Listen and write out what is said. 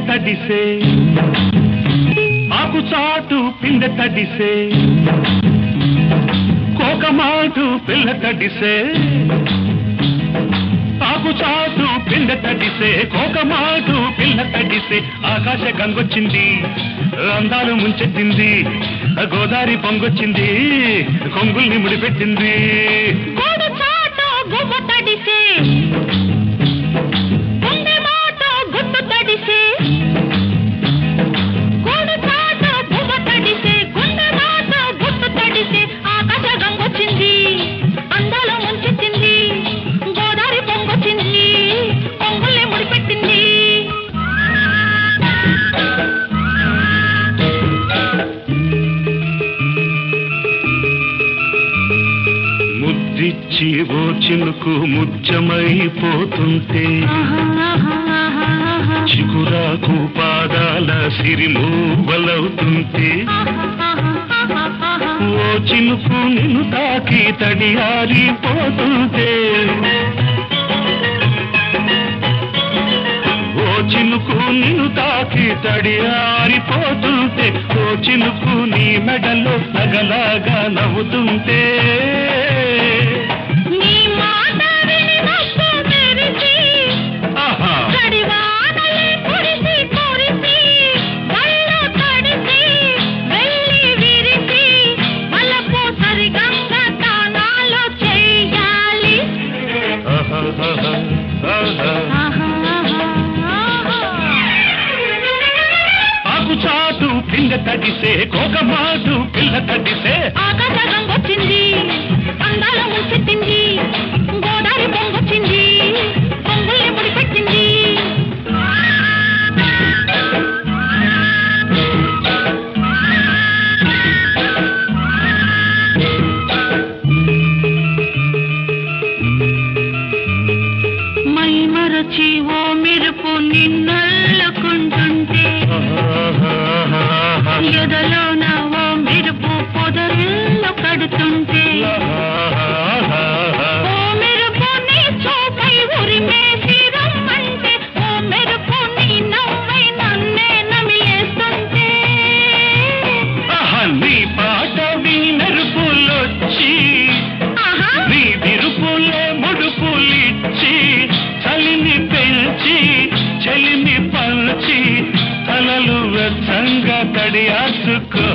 తడిసే ఆకు చాటు పిందె తడిసే కోకమాటు పిల్ల తడిసే ఆకు చాటు పిందె తడిసే కోకమాటు పిల్ల తడిసే ఆకాశ గంగొచ్చింది అందాలు ముంచెత్తింది గోదావరి పొంగొచ్చింది కొంగుల్ని ముడిపెట్టింది గూడు చాటు గువ్వ తడిసే గుండె మాట గుట్టు తడిసే గూడు చాటు గువ్వ తడిసే గుండె మాట గుట్టు తడిసే ఆకాశ గంగొచ్చింది అందాల ముంచెత్తింది గోదావరి పొంగొచ్చింది పొంగుల్ని ముడిపెట్టింది ముద్దిచ్చి ఓ చినుకు ముత్యమైపోతుంటే చిగురాకు పాదాల సిరిమూవలవుతుంటే ఓ చినుకు నిన్ను తాకి తడియారిపోతుంటే ఓ చినుకు నిన్ను తాకి తడియారిపోతుంటే ఓ చినుకు నీ మెడలో నగలాగా నవ్వుతుంటే నీ మాట విని నవ్వు మెరిసి ఆహా కడివానలే కురిసి కురిసి వల్ల తడిసి వెళ్ళి విరిసి వలపు సరిగంగ తానాలో చెయ్యాలి ఆహాహాహా, ఆహా. ఆకు చాటు పిండ తడిసే కోకమాటు పిల్ల తడిసే ఆకాశం వచ్చింది అందాల ముంచెత్తింది గోదావరి పొంగొచ్చింది పొంగుల్ని ముడిపెట్టింది మై మరచి ఓ మెరుపు నిన్నల్లుకుంటుంటే ఆహాహాహా. ఎదలోన ఓ మెరుపు పొదరిల్లు కడుతుంటే ఆహాహాహా. ఓ మెరుపు నీ చూపై ఉరిమేసి రమ్మంటే ఓ మెరుపు నీ నవ్వై నన్నే నమిలేస్తుంటే ఆహా, నీ పాట మెరుపులొచ్చి ఆహా నీ విరుపులే ముడుపులిచ్చి చలిని పెంచి చలిని పంచి తలలు వెచ్చంగా తడియాచుకో